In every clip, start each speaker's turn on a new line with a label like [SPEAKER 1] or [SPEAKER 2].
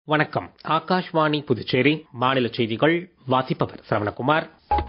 [SPEAKER 1] வணக்கம் ஆகாஷ்வாணி புதுச்சேரி மாநில செய்திகள் வாசிப்பவர் சரவணகுமார்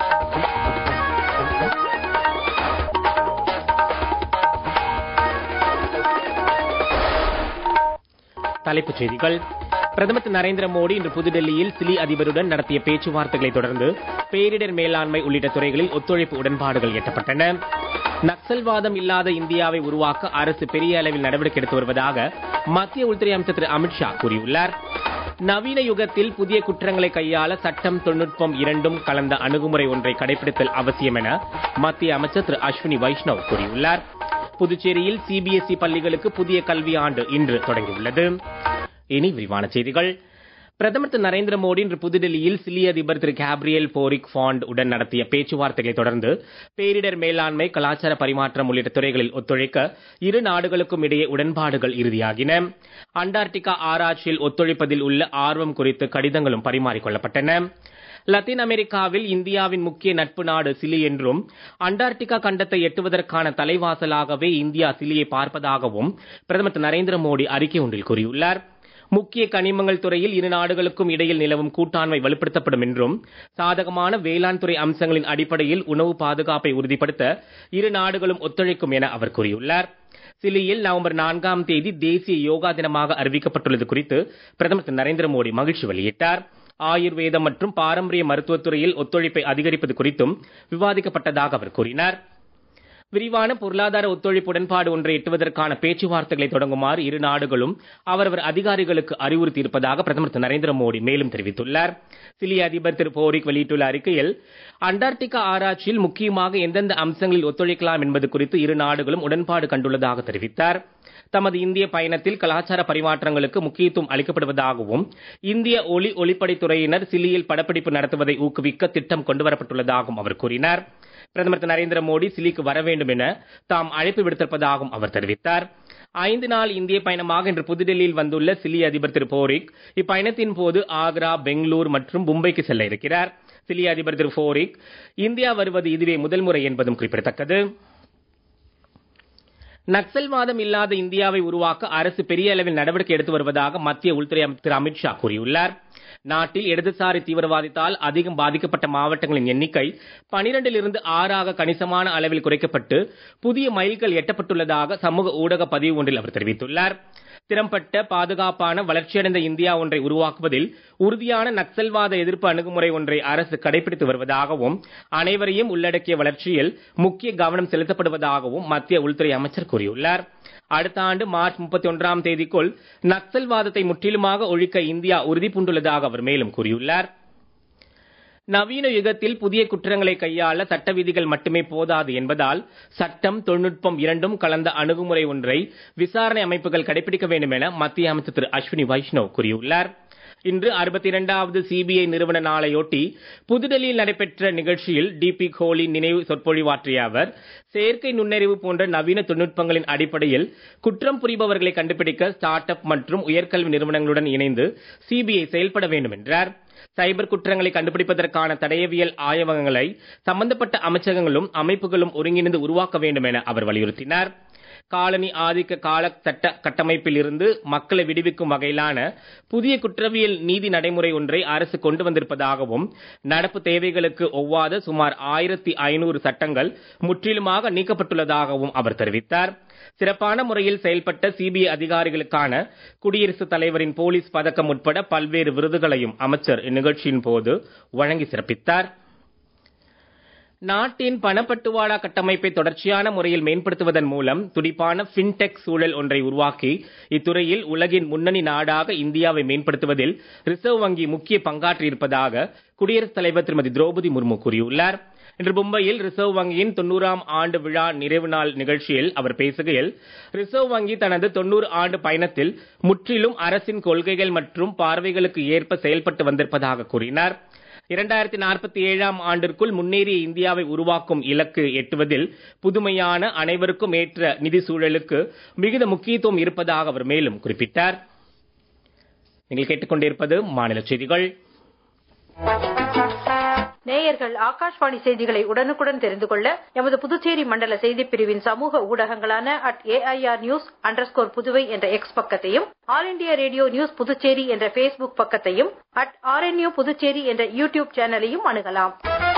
[SPEAKER 1] தலைப்புச் செய்திகள் பிரதமர் திரு நரேந்திர மோடி இன்று புதுடெல்லியில் சிலி அதிபருடன் நடத்திய பேச்சுவார்த்தைகளை தொடர்ந்து பேரிடர் மேலாண்மை உள்ளிட்ட துறைகளில் ஒத்துழைப்பு உடன்பாடுகள் எட்டப்பட்டன நக்சல்வாதம் இல்லாத இந்தியாவை உருவாக்க அரசு பெரிய அளவில் நடவடிக்கை எடுத்து வருவதாக மத்திய உள்துறை அமைச்சர் திரு அமித்ஷா கூறியுள்ளார் நவீன யுகத்தில் புதிய குற்றங்களை கையாள சட்டம் தொழில்நுட்பம் இரண்டும் கலந்த அணுகுமுறை ஒன்றை கடைபிடித்தல் அவசியம் என மத்திய அமைச்சர் திரு அஸ்வினி வைஷ்ணவ் கூறியுள்ளார் புதுச்சேரியில் சிபிஎஸ்இ பள்ளிகளுக்கு புதிய கல்வி ஆண்டு இன்று தொடங்கியுள்ளது இனி விரிவான செய்திகள் பிரதமர் திரு நரேந்திர மோடி இன்று புதுடெல்லியில் சிலி அதிபர் திரு கேப்ரியல் போரிக் ஃபாண்ட் உடன் நடத்திய பேச்சுவார்த்தைகளை தொடர்ந்து பேரிடர் மேலாண்மை கலாச்சார பரிமாற்றம் உள்ளிட்ட துறைகளில் ஒத்துழைக்க இரு நாடுகளுக்கும் இடையே உடன்பாடுகள் இறுதியாகின அண்டார்டிகா ஆராய்ச்சியில் ஒத்துழைப்பதில் உள்ள ஆர்வம் குறித்து கடிதங்களும் பரிமாறிக்கொள்ளப்பட்டன லத்தீன் அமெரிக்காவில் இந்தியாவின் முக்கிய நட்பு நாடு சிலி என்றும் அண்டார்டிகா கண்டத்தை எட்டுவதற்கான தலைவாசலாகவே இந்தியா சிலியை பார்ப்பதாகவும் பிரதமர் திரு நரேந்திர மோடி அறிக்கை ஒன்றில் கூறியுள்ளார் முக்கிய கனிமங்கள் துறையில் இரு நாடுகளுக்கும் இடையில் நிலவும் கூட்டாண்மை வலுப்படுத்தப்படும் என்றும் சாதகமான வேளாண் துறை அம்சங்களின் அடிப்படையில் உணவு பாதுகாப்பை உறுதிப்படுத்த இரு நாடுகளும் ஒத்துழைக்கும் என அவர் கூறியுள்ளார் சிலியில் நவம்பர் நான்காம் தேதி தேசிய யோகா தினமாக அறிவிக்கப்பட்டுள்ளது குறித்து பிரதமர் திரு நரேந்திர மோடி மகிழ்ச்சி வெளியிட்டார் ஆயுர்வேதம் மற்றும் பாரம்பரிய மருத்துவத்துறையில் ஒத்துழைப்பை அதிகரிப்பது குறித்தும் விவாதிக்கப்பட்டதாக அவர் கூறினார் விரிவான பொருளாதார ஒத்துழைப்பு உடன்பாடு ஒன்றை எட்டுவதற்கான பேச்சுவார்த்தைகளை தொடங்குமாறு இரு நாடுகளும் அவரவர் அதிகாரிகளுக்கு அறிவுறுத்தியிருப்பதாக பிரதமர் திரு நரேந்திர மோடி மேலும் தெரிவித்துள்ளார் சிலி அதிபர் திரு போரிக் வெளியிட்டுள்ள அறிக்கையில் அண்டார்டிகா ஆராய்ச்சியில் முக்கியமாக எந்தெந்த அம்சங்களில் ஒத்துழைக்கலாம் என்பது குறித்து இரு நாடுகளும் உடன்பாடு கண்டுள்ளதாக தெரிவித்தார் தமது இந்திய பயணத்தில் கலாச்சார பரிமாற்றங்களுக்கு முக்கியத்துவம் அளிக்கப்படுவதாகவும் இந்திய ஒலி ஒளிப்படைத்துறையினர் சிலியில் படப்பிடிப்பு நடத்துவதை ஊக்குவிக்க திட்டம் கொண்டுவரப்பட்டுள்ளதாகவும் அவர் கூறினார் பிரதமர் திரு நரேந்திர மோடி சிலிக்கு வர வேண்டும் என தாம் அழைப்பு விடுத்திருப்பதாகவும் அவர் தெரிவித்தார் ஐந்து நாள் இந்திய பயணமாக இன்று புதுடெல்லியில் வந்துள்ள சிலி அதிபர் திரு போரிக் இப்பயணத்தின் போது ஆக்ரா பெங்களூர் மற்றும் மும்பைக்கு செல்ல இருக்கிறார் சிலி அதிபர் திரு போரிக் இந்தியா வருவது இதுவே முதல் முறை என்பதும் குறிப்பிடத்தக்கது நக்சல்வாதம் இல்லாத இந்தியாவை உருவாக்க அரசு பெரிய அளவில் நடவடிக்கை எடுத்து வருவதாக மத்திய உள்துறை திரு அமித்ஷா கூறியுள்ளார் நாட்டில் இடதுசாரி தீவிரவாதத்தால் அதிகம் பாதிக்கப்பட்ட மாவட்டங்களின் எண்ணிக்கை பனிரெண்டிலிருந்து ஆறாக கணிசமான அளவில் குறைக்கப்பட்டு புதிய மைல்கள் எட்டப்பட்டுள்ளதாக சமூக ஊடக பதிவு ஒன்றில் அவர் தெரிவித்துள்ளார் திறம்பட்ட பாதுகாப்பான வளர்ச்சியடைந்த இந்தியா ஒன்றை உருவாக்குவதில் உறுதியான நக்சல்வாத எதிர்ப்பு அணுகுமுறை ஒன்றை அரசு கடைபிடித்து வருவதாகவும் அனைவரையும் உள்ளடக்கிய வளர்ச்சியில் முக்கிய கவனம் செலுத்தப்படுவதாகவும் மத்திய உள்துறை அமைச்சர் கூறியுள்ளார் அடுத்த ஆண்டு மார்ச் முப்பத்தி ஒன்றாம் தேதிக்குள் நக்சல்வாதத்தை முற்றிலுமாக ஒழிக்க இந்தியா உறுதி பூண்டுள்ளதாக அவர் மேலும் கூறியுள்ளார் நவீன யுகத்தில் புதிய குற்றங்களை கையாள சட்ட விதிகள் மட்டுமே போதாது என்பதால் சட்டம் தொழில்நுட்பம் இரண்டும் கலந்த அணுகுமுறை ஒன்றை விசாரணை அமைப்புகள் கடைபிடிக்க வேண்டும் என மத்திய அமைச்சர் திரு அஸ்வினி வைஷ்ணவ் கூறியுள்ளார் இன்று அறுபத்தி இரண்டாவது சிபிஐ நிறுவன நாளையொட்டி புதுடெல்லியில் நடைபெற்ற நிகழ்ச்சியில் டிபி கோலி நினைவு சொற்பொழிவாற்றிய அவர் செயற்கை நுண்ணறிவு போன்ற நவீன தொழில்நுட்பங்களின் அடிப்படையில் குற்றம் புரிபவர்களை கண்டுபிடிக்க ஸ்டார்ட் அப் மற்றும் உயர்கல்வி நிறுவனங்களுடன் இணைந்து சிபிஐ செயல்பட வேண்டும் என்றார் சைபர் குற்றங்களை கண்டுபிடிப்பதற்கான தடயவியல் ஆய்வகங்களை சம்பந்தப்பட்ட அமைச்சகங்களும் அமைப்புகளும் ஒருங்கிணைந்து உருவாக்க வேண்டும் என அவர் வலியுறுத்தினார் காலனி ஆதிக்க கால சட்ட கட்டமைப்பில் இருந்து மக்களை விடுவிக்கும் வகையிலான புதிய குற்றவியல் நீதி நடைமுறை ஒன்றை அரசு கொண்டு வந்திருப்பதாகவும் நடப்பு தேவைகளுக்கு ஒவ்வாத சுமார் ஆயிரத்தி ஐநூறு சட்டங்கள் முற்றிலுமாக நீக்கப்பட்டுள்ளதாகவும் அவர் தெரிவித்தார் சிறப்பான முறையில் செயல்பட்ட சிபிஐ அதிகாரிகளுக்கான குடியரசுத் தலைவரின் போலீஸ் பதக்கம் உட்பட பல்வேறு விருதுகளையும் அமைச்சர் இந்நிகழ்ச்சியின் போது வழங்கி சிறப்பித்தார் நாட்டின் பணப்பட்டுவாடா கட்டமைப்பை தொடர்ச்சியான முறையில் மேம்படுத்துவதன் மூலம் துடிப்பான பின்டெக் சூழல் ஒன்றை உருவாக்கி இத்துறையில் உலகின் முன்னணி நாடாக இந்தியாவை மேம்படுத்துவதில் ரிசர்வ் வங்கி முக்கிய பங்காற்றியிருப்பதாக குடியரசுத் தலைவர் திருமதி திரௌபதி முர்மு கூறியுள்ளார் இன்று மும்பையில் ரிசர்வ் வங்கியின் தொன்னூறாம் ஆண்டு விழா நிறைவு நாள் நிகழ்ச்சியில் அவர் பேசுகையில் ரிசர்வ் வங்கி தனது தொன்னூறு ஆண்டு பயணத்தில் முற்றிலும் அரசின் கொள்கைகள் மற்றும் பார்வைகளுக்கு ஏற்ப செயல்பட்டு வந்திருப்பதாக கூறினார் இரண்டாயிரத்தி நாற்பத்தி ஏழாம் ஆண்டிற்குள் முன்னேறிய இந்தியாவை உருவாக்கும் இலக்கு எட்டுவதில் புதுமையான அனைவருக்கும் ஏற்ற நிதி சூழலுக்கு மிகுந்த முக்கியத்துவம் இருப்பதாக அவர் மேலும் குறிப்பிட்டார் நீங்கள் கேட்டுக்கொண்டிருப்பது மாநில செய்திகள்
[SPEAKER 2] நேயர்கள் ஆகாஷ்வாணி செய்திகளை உடனுக்குடன் தெரிந்து கொள்ள எமது புதுச்சேரி மண்டல செய்திப் பிரிவின் சமூக ஊடகங்களான at AIR news underscore Puduvai என்ற எக்ஸ் பக்கத்தையும் all India radio news Puducherry என்ற பேஸ்புக் பக்கத்தையும் அட் ஆர்என்யூ புதுச்சேரி என்ற யூடியூப் சேனலையும் அணுகலாம்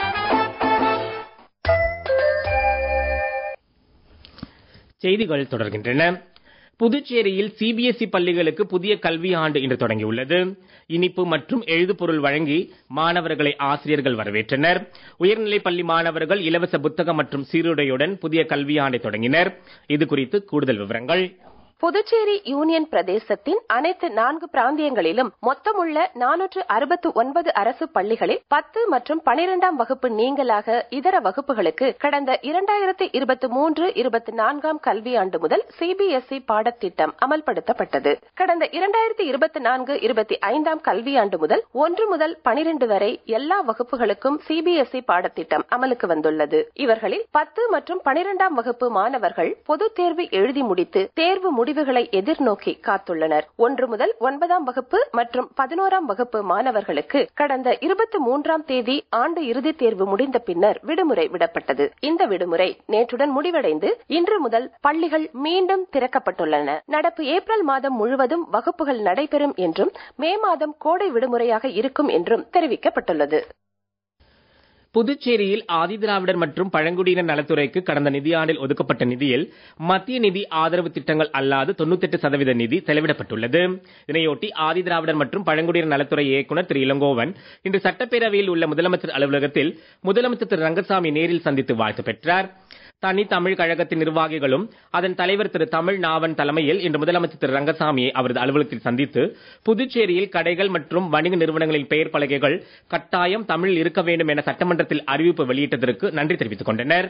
[SPEAKER 1] செய்திகள் தொடர்கின்றன புதுச்சேரியில் சிபிஎஸ்இ பள்ளிகளுக்கு புதிய கல்வி ஆண்டு இன்று தொடங்கியுள்ளது இனிப்பு மற்றும் எழுதுபொருள் வழங்கி மாணவர்களை ஆசிரியர்கள் வரவேற்றனர் உயர்நிலைப் பள்ளி மாணவர்கள் இலவச புத்தகம் மற்றும் சீருடையுடன் புதிய கல்வி ஆண்டை தொடங்கினர் இது குறித்து கூடுதல் விவரங்கள்
[SPEAKER 3] புதுச்சேரி யூனியன் பிரதேசத்தின் அனைத்து நான்கு பிராந்தியங்களிலும் மொத்தமுள்ள நானூற்று அறுபத்து ஒன்பது அரசு பள்ளிகளில் பத்து மற்றும் பனிரெண்டாம் வகுப்பு நீங்களாக இதர வகுப்புகளுக்கு கடந்த இரண்டாயிரத்தி இருபத்தி மூன்று இருபத்தி நான்காம் கல்வியாண்டு முதல் சிபிஎஸ்இ பாடத்திட்டம் அமல்படுத்தப்பட்டது கடந்த இரண்டாயிரத்தி இருபத்தி நான்கு இருபத்தி ஐந்தாம் கல்வியாண்டு முதல் ஒன்று முதல் பனிரெண்டு வரை எல்லா வகுப்புகளுக்கும் சிபிஎஸ்இ பாடத்திட்டம் அமலுக்கு வந்துள்ளது இவர்களில் பத்து மற்றும் பனிரெண்டாம் வகுப்பு மாணவர்கள் பொதுத் தேர்வு எழுதி முடித்து தேர்வு முடிவுகளை எதிர்நோக்கி காத்துள்ளனர் ஒன்று முதல் ஒன்பதாம் வகுப்பு மற்றும் பதினோராம் வகுப்பு மாணவர்களுக்கு கடந்த இருபத்தி மூன்றாம் தேதி ஆண்டு இறுதித் தேர்வு முடிந்த பின்னர் விடுமுறை விடப்பட்டது இந்த விடுமுறை நேற்றுடன் முடிவடைந்து இன்று முதல் பள்ளிகள் மீண்டும் திறக்கப்பட்டுள்ளன நடப்பு ஏப்ரல் மாதம் முழுவதும் வகுப்புகள் நடைபெறும் என்றும் மே மாதம் கோடை விடுமுறையாக இருக்கும் என்றும் தெரிவிக்கப்பட்டுள்ளது
[SPEAKER 1] புதுச்சேரியில் ஆதிதிராவிடர் மற்றும் பழங்குடியினர் நலத்துறைக்கு கடந்த நிதியாண்டில் ஒதுக்கப்பட்ட நிதியில் மத்திய நிதி ஆதரவு திட்டங்கள் அல்லாது தொண்ணூத்தெட்டு சதவீத நிதி செலவிடப்பட்டுள்ளது இதனையொட்டி ஆதிதிராவிடர் மற்றும் பழங்குடியினர் நலத்துறை இயக்குநர் திரு இளங்கோவன் இன்று சட்டப்பேரவையில் உள்ள முதலமைச்சர் அலுவலகத்தில் முதலமைச்சர் திரு ரங்கசாமி நேரில் சந்தித்து வாழ்த்து பெற்றார் தனி தமிழ் கழகத்தின் நிர்வாகிகளும் அதன் தலைவர் திரு தமிழ் நாவன் தலைமையில் இன்று முதலமைச்சர் திரு ரங்கசாமியை அவரது அலுவலகத்தில் சந்தித்து புதுச்சேரியில் கடைகள் மற்றும் வணிக நிறுவனங்களின் பெயர் பலகைகள் கட்டாயம் தமிழில் இருக்க வேண்டும் என சட்டமன்றத்தில் அறிவிப்பு வெளியிட்டதற்கு நன்றி தெரிவித்துக் கொண்டனர்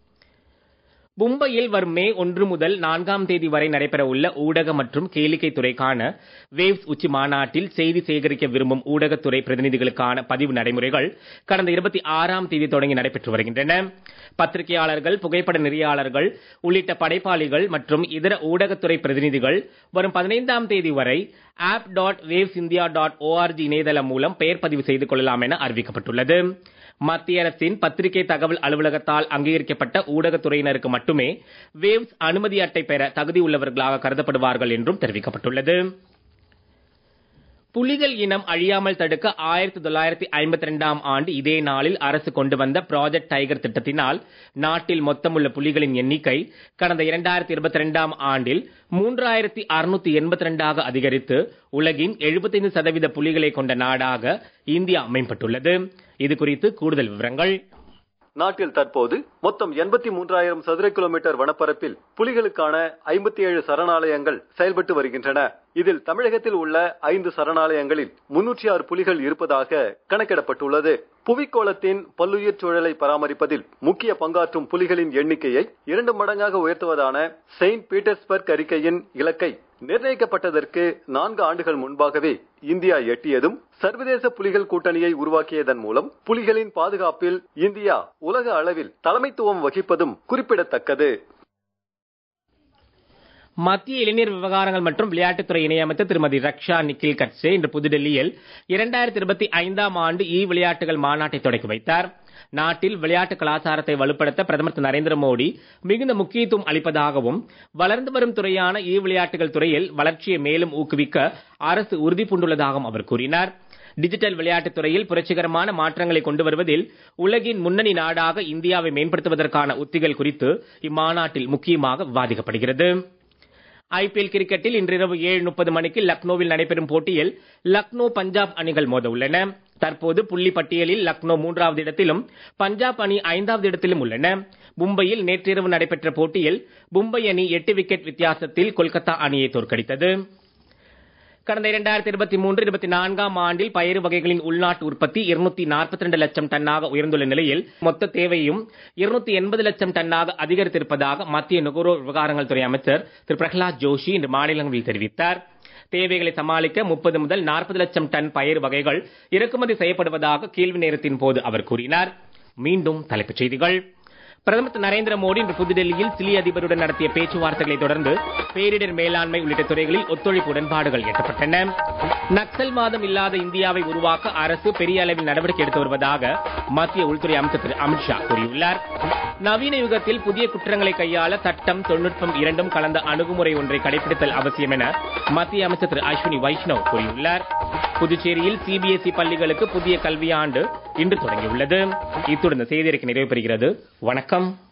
[SPEAKER 1] மும்பையில் வரும் மே ஒன்று முதல் நான்காம் தேதி வரை நடைபெற உள்ள ஊடக மற்றும் கேளிக்கை துறைக்கான வேவ்ஸ் உச்சி மாநாட்டில் செய்தி சேகரிக்க விரும்பும் ஊடகத்துறை பிரதிநிதிகளுக்கான பதிவு நடைமுறைகள் கடந்த இருபத்தி ஆறாம் தேதி தொடங்கி நடைபெற்று வருகின்றன பத்திரிகையாளர்கள் புகைப்பட நெறியாளர்கள் உள்ளிட்ட படைப்பாளிகள் மற்றும் இதர ஊடகத்துறை பிரதிநிதிகள் வரும் பதினைந்தாம் தேதி வரை app dot waves India dot ORG இணையதளம் மூலம் பெயர் பதிவு செய்து கொள்ளலாம் என அறிவிக்கப்பட்டுள்ளது மத்திய அரசின் பத்திரிகை தகவல் அலுவலகத்தால் அங்கீகரிக்கப்பட்ட ஊடகத்துறையினருக்கு மட்டுமே வேவ்ஸ் அனுமதி அட்டை பெற தகுதி உள்ளவர்களாக கருதப்படுவார்கள் என்றும் தெரிவிக்கப்பட்டுள்ளது புலிகள் இனம் அழியாமல் தடுக்க ஆயிரத்தி தொள்ளாயிரத்தி ஐம்பத்தி ரெண்டாம் ஆண்டு இதே நாளில் அரசு கொண்டு வந்த ப்ராஜெக்ட் டைகர் திட்டத்தினால் நாட்டில் மொத்தமுள்ள புலிகளின் எண்ணிக்கை கடந்த இரண்டாயிரத்தி இருபத்தி ரெண்டாம் ஆண்டில் மூன்றாயிரத்தி அறுநூத்தி எண்பத்தி ரெண்டாக அதிகரித்து உலகின் எழுபத்தைந்து சதவீத புலிகளை கொண்ட நாடாக இந்தியா மேம்பட்டுள்ளது இது குறித்து கூடுதல் விவரங்கள்
[SPEAKER 4] நாட்டில் தற்போது மொத்தம் எண்பத்தி மூன்றாயிரம் சதுர கிலோமீட்டர் வனப்பரப்பில் புலிகளுக்கான ஐம்பத்தி ஏழு சரணாலயங்கள் செயல்பட்டு வருகின்றன இதில் தமிழகத்தில் உள்ள ஐந்து சரணாலயங்களில் முன்னூற்றி ஆறு புலிகள் இருப்பதாக கணக்கிடப்பட்டுள்ளது புவிக்கோளத்தின் பல்லுயிர் சூழலை பராமரிப்பதில் முக்கிய பங்காற்றும் புலிகளின் எண்ணிக்கையை இரண்டு மடங்காக உயர்த்துவதான செயின்ட் பீட்டர்ஸ்பர்க் அறிக்கையின் இலக்கை நிர்ணயிக்கப்பட்டதற்கு நான்கு ஆண்டுகள் முன்பாகவே இந்தியா எட்டியதும் சர்வதேச புலிகள் கூட்டணியை உருவாக்கியதன் மூலம் புலிகளின் பாதுகாப்பில் இந்தியா உலக அளவில் தலைமைத்துவம் வகிப்பதும் குறிப்பிடத்தக்கது
[SPEAKER 1] மத்திய இளைஞர் விவகாரங்கள் மற்றும் விளையாட்டுத்துறை இணையமைச்சர் திருமதி ரக்ஷா நிக்கில் கட்சே இன்று புதுடெல்லியில் இரண்டாயிரத்தி இருபத்தி ஐந்தாம் ஆண்டு இ விளையாட்டுகள் மாநாட்டை தொடக்கி வைத்தார் நாட்டில் விளையாட்டு கலாச்சாரத்தை வலுப்படுத்த பிரதமர் திரு நரேந்திர மோடி மிகுந்த முக்கியத்துவம் அளிப்பதாகவும் வளர்ந்து வரும் துறையான இ விளையாட்டுகள் துறையில் வளர்ச்சியை மேலும் ஊக்குவிக்க அரசு உறுதி பூண்டுள்ளதாகவும் அவர் கூறினார் டிஜிட்டல் விளையாட்டுத் துறையில் புரட்சிகரமான மாற்றங்களை கொண்டு வருவதில் உலகின் முன்னணி நாடாக இந்தியாவை மேம்படுத்துவதற்கான உத்திகள் குறித்து இம்மாநாட்டில் முக்கியமாக விவாதிக்கப்படுகிறது ஐபிஎல் கிரிக்கெட்டில் இன்றிரவு ஏழு முப்பது மணிக்கு லக்னோவில் நடைபெறும் போட்டியில் லக்னோ பஞ்சாப் அணிகள் மோத உள்ளன தற்போது புள்ளி பட்டியலில் லக்னோ மூன்றாவது இடத்திலும் பஞ்சாப் அணி ஐந்தாவது இடத்திலும் உள்ளன மும்பையில் நேற்றிரவு நடைபெற்ற போட்டியில் மும்பை அணி எட்டு விக்கெட் வித்தியாசத்தில் கொல்கத்தா அணியை தோற்கடித்தது கடந்த இரண்டாயிரத்தி இருபத்தி மூன்று இருபத்தி நான்காம் ஆண்டில் பயிறு வகைகளின் உள்நாட்டு உற்பத்தி இருநூத்தி நாற்பத்தி ரெண்டு லட்சம் டன்னாக உயர்ந்துள்ள நிலையில் மொத்த தேவையும் இருநூத்தி எண்பது லட்சம் டன்னாக அதிகரித்திருப்பதாக மத்திய நுகர்வோர் விவகாரங்கள் துறை அமைச்சர் திரு பிரகலாத் ஜோஷி இன்று மாநிலங்களில் தெரிவித்தார் தேவைகளை சமாளிக்க முப்பது முதல் நாற்பது லட்சம் டன் பயிர் வகைகள் இறக்குமதி செய்யப்படுவதாக கேள்வி நேரத்தின் போது அவர் கூறினார் மீண்டும் தலைப்புச் செய்திகள் பிரதமர் திரு நரேந்திர மோடி இன்று புதுடெல்லியில் சிலி அதிபருடன் நடத்திய பேச்சுவார்த்தைகளை தொடர்ந்து பேரிடர் மேலாண்மை உள்ளிட்ட துறைகளில் ஒத்துழைப்பு உடன்பாடுகள் எட்டப்பட்டன நக்சல் மாதம் இல்லாத இந்தியாவை உருவாக்க அரசு பெரிய அளவில் நடவடிக்கை எடுத்து வருவதாக மத்திய உள்துறை அமைச்சர் திரு அமித்ஷா கூறியுள்ளார் நவீன யுகத்தில் புதிய குற்றங்களை கையாள சட்டம் தொழில்நுட்பம் இரண்டும் கலந்த அணுகுமுறை ஒன்றை கடைபிடித்தல் அவசியம் என மத்திய அமைச்சர் திரு அஸ்வினி வைஷ்ணவ் கூறியுள்ளார் புதுச்சேரியில் சிபிஎஸ்இ பள்ளிகளுக்கு புதிய கல்வியாண்டு இன்று தொடங்கியுள்ளது இத்துடன் இந்த செய்தியறிக்கை நிறைவு பெறுகிறது வணக்கம்